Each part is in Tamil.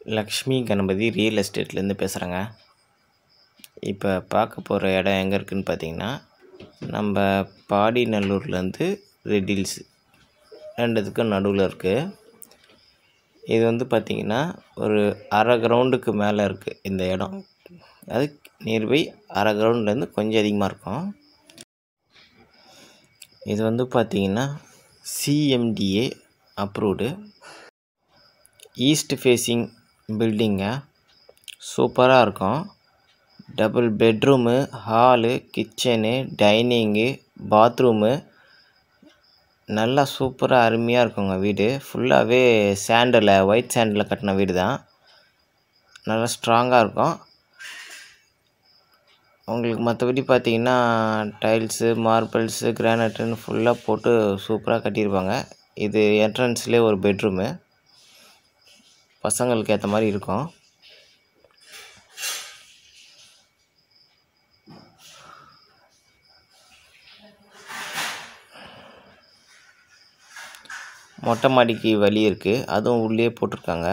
லக்ஷ்மி கணபதி ரியல் எஸ்டேட்லேருந்து பேசுகிறேங்க இப்போ பார்க்க போகிற இடம் எங்கே இருக்குதுன்னு பார்த்தீங்கன்னா நம்ம பாடிநல்லூர்லேருந்து ரெட் ஹில்ஸ் ரெண்டுத்துக்கும் நடுவில் இருக்குது இது வந்து பார்த்திங்கன்னா ஒரு அரை கிரவுண்டுக்கு மேலே இருக்குது இந்த இடம் அது நியர்பை அரை கிரவுண்ட்லேருந்து கொஞ்சம் அதிகமாக இருக்கும் இது வந்து பார்த்திங்கன்னா சிஎம்டிஏ அப்ரூவ்டு ஈஸ்ட் ஃபேஸிங் பில்டிங்க சூப்பராக இருக்கும் double bedroom hall kitchen dining bathroom நல்லா சூப்பராக அருமையாக இருக்குங்க வீடு ஃபுல்லாகவே சாண்டில் ஒயிட் சாண்டில் கட்டின வீடு தான் நல்லா ஸ்ட்ராங்காக இருக்கும் உங்களுக்கு மற்றபடி பார்த்தீங்கன்னா டைல்ஸு மார்பிள்ஸு கிரானைட்டுன்னு ஃபுல்லாக போட்டு சூப்பராக கட்டியிருப்பாங்க இது என்ட்ரன்ஸ்லேயே ஒரு பெட்ரூமு பசங்களுக்கு ஏற்ற மாதிரி இருக்கும் மொட்டை மாடிக்கு வழி இருக்குது அதுவும் உள்ளே போட்டிருக்காங்க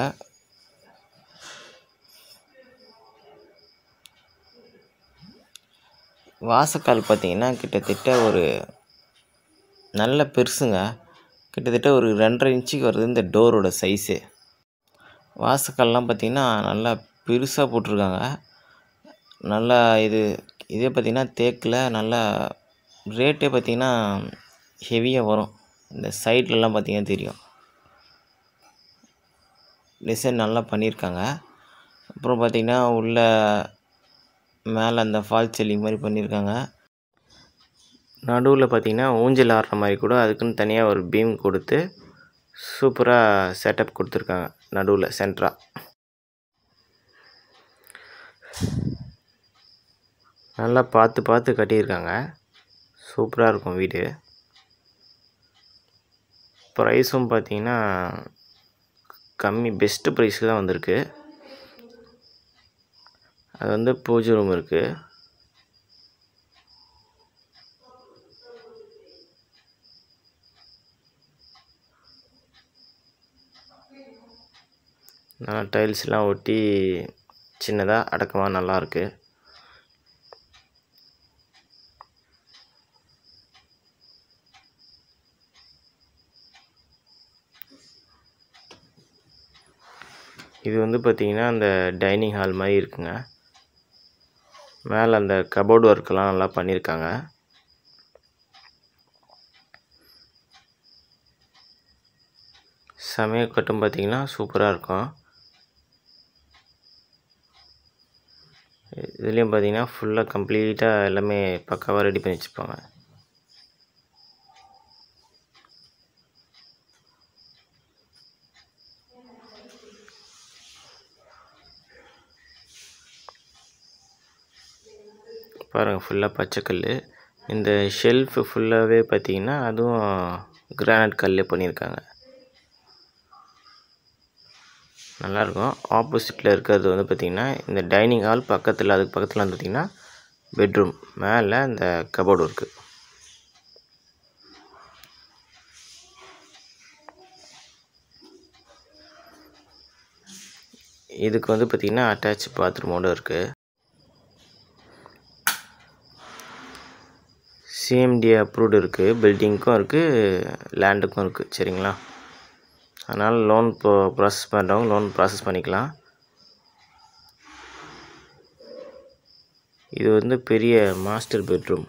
வாசக்கால் பார்த்தீங்கன்னா கிட்டத்தட்ட ஒரு நல்ல பெருசுங்க கிட்டத்தட்ட ஒரு ரெண்டரை இன்ச்சுக்கு வருது இந்த டோரோட சைஸு வாசக்கால்லாம் பார்த்திங்கன்னா நல்லா பெருசாக போட்டிருக்காங்க நல்லா இது இதே பார்த்திங்கன்னா தேக்கில் நல்லா ரேட்டே பார்த்திங்கன்னா ஹெவியாக வரும் இந்த சைட்லலாம் பார்த்திங்கன்னா தெரியும் டிசைன் நல்லா பண்ணியிருக்காங்க அப்புறம் பார்த்திங்கன்னா உள்ள மேலே அந்த ஃபால் செல்லிங் மாதிரி பண்ணியிருக்காங்க நடுவில் பார்த்திங்கன்னா ஊஞ்சல் ஆடுற மாதிரி கூட அதுக்குன்னு தனியாக ஒரு பீம் கொடுத்து சூப்பராக செட்டப் கொடுத்துருக்காங்க நடுவில் சென்ட்ரா நல்லா பார்த்து பார்த்து கட்டியிருக்காங்க சூப்பராக இருக்கும் வீடு ப்ரைஸும் பார்த்தீங்கன்னா கம்மி பெஸ்ட்டு ப்ரைஸுக்கு தான் வந்திருக்கு அது வந்து பூஜை ரூம் இருக்குது நல்லா டைல்ஸ்லாம் ஒட்டி சின்னதாக அடக்கமாக நல்லாயிருக்கு இது வந்து பார்த்திங்கன்னா அந்த டைனிங் ஹால் மாதிரி இருக்குங்க மேலே அந்த கபோர்டு ஒர்க்கெலாம் நல்லா பண்ணியிருக்காங்க சமையல் கட்டும் பார்த்திங்கன்னா சூப்பராக இருக்கும் இதுலேயும் பார்த்திங்கன்னா ஃபுல்லாக கம்ப்ளீட்டாக எல்லாமே பக்காவாக ரெடி பண்ணி வச்சுருப்பாங்க பாருங்கள் ஃபுல்லாக பச்சைக்கல் இந்த ஷெல்ஃபு ஃபுல்லாகவே பார்த்திங்கன்னா அதுவும் கிரானைட் கல்லே பண்ணியிருக்காங்க நல்லாயிருக்கும் ஆப்போசிட்டில் இருக்கிறது வந்து பார்த்திங்கன்னா இந்த டைனிங் ஹால் பக்கத்தில் அதுக்கு பக்கத்தில் வந்து பார்த்திங்கன்னா பெட்ரூம் மேலே இந்த கபோர்டு இருக்குது இதுக்கு வந்து பார்த்திங்கன்னா அட்டாச் பாத்ரூமோடு இருக்குது சிஎம்டி அப்ரூவ்டு இருக்குது பில்டிங்க்கும் இருக்குது லேண்டுக்கும் இருக்குது சரிங்களா அதனால் லோன் ப்ரோ ப்ராசஸ் பண்ணுறவங்க லோன் ப்ராசஸ் பண்ணிக்கலாம் இது வந்து பெரிய மாஸ்டர் பெட்ரூம்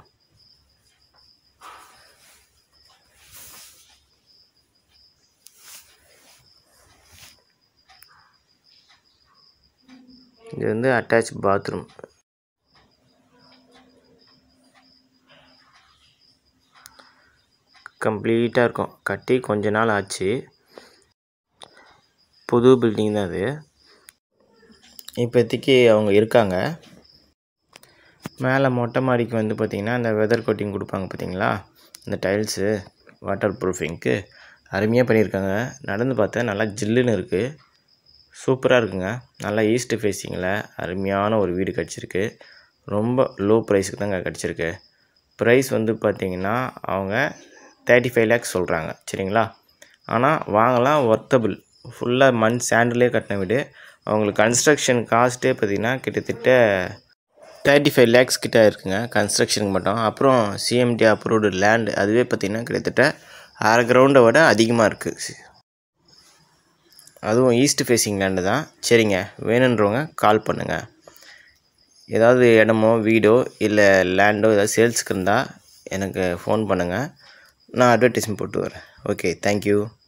இது வந்து அட்டாச் பாத்ரூம் கம்ப்ளீட்டாக இருக்கும் கட்டி கொஞ்ச நாள் ஆச்சு புது பில்டிங் தான் அது இப்போதைக்கு அவங்க இருக்காங்க மேலே மொட்டை மாடிக்கு வந்து பார்த்திங்கன்னா இந்த வெதர் கோட்டிங் கொடுப்பாங்க பார்த்தீங்களா இந்த டைல்ஸு வாட்டர் ப்ரூஃபிங்க்கு அருமையாக பண்ணியிருக்காங்க நடந்து பார்த்தா நல்லா ஜில்லுன்னு இருக்குது சூப்பராக இருக்குங்க நல்லா ஈஸ்ட் ஃபேஸிங்கில் அருமையான ஒரு வீடு கிடச்சிருக்கு ரொம்ப லோ ப்ரைஸுக்கு தாங்க கிடச்சிருக்கு ப்ரைஸ் வந்து பார்த்திங்கன்னா அவங்க தேர்ட்டி ஃபைவ் லேக்ஸ் சொல்கிறாங்க சரிங்களா ஆனால் வாங்கலாம் ஒர்த்தபிள் ஃபுல்லாக மண் சாண்டிலே கட்டின வீடு அவங்களுக்கு கன்ஸ்ட்ரக்ஷன் காஸ்ட்டே பார்த்திங்கன்னா கிட்டத்தட்ட தேர்ட்டி ஃபைவ் லேக்ஸ் கிட்ட இருக்குங்க கன்ஸ்ட்ரக்ஷனுக்கு மட்டும் அப்புறம் சிஎம்டி அப்ரூவ்டு லேண்டு அதுவே பார்த்திங்கன்னா கிட்டத்தட்ட அரை கிரவுண்டை விட அதிகமாக இருக்குது அதுவும் ஈஸ்ட் ஃபேஸிங் லேண்டு தான் சரிங்க வேணுன்றவங்க கால் பண்ணுங்கள் ஏதாவது இடமோ வீடோ இல்லை லேண்டோ ஏதாவது சேல்ஸுக்கு இருந்தால் எனக்கு ஃபோன் பண்ணுங்கள் நான் அட்வர்டைஸ்மெண்ட் போட்டு வரேன் ஓகே தேங்க்யூ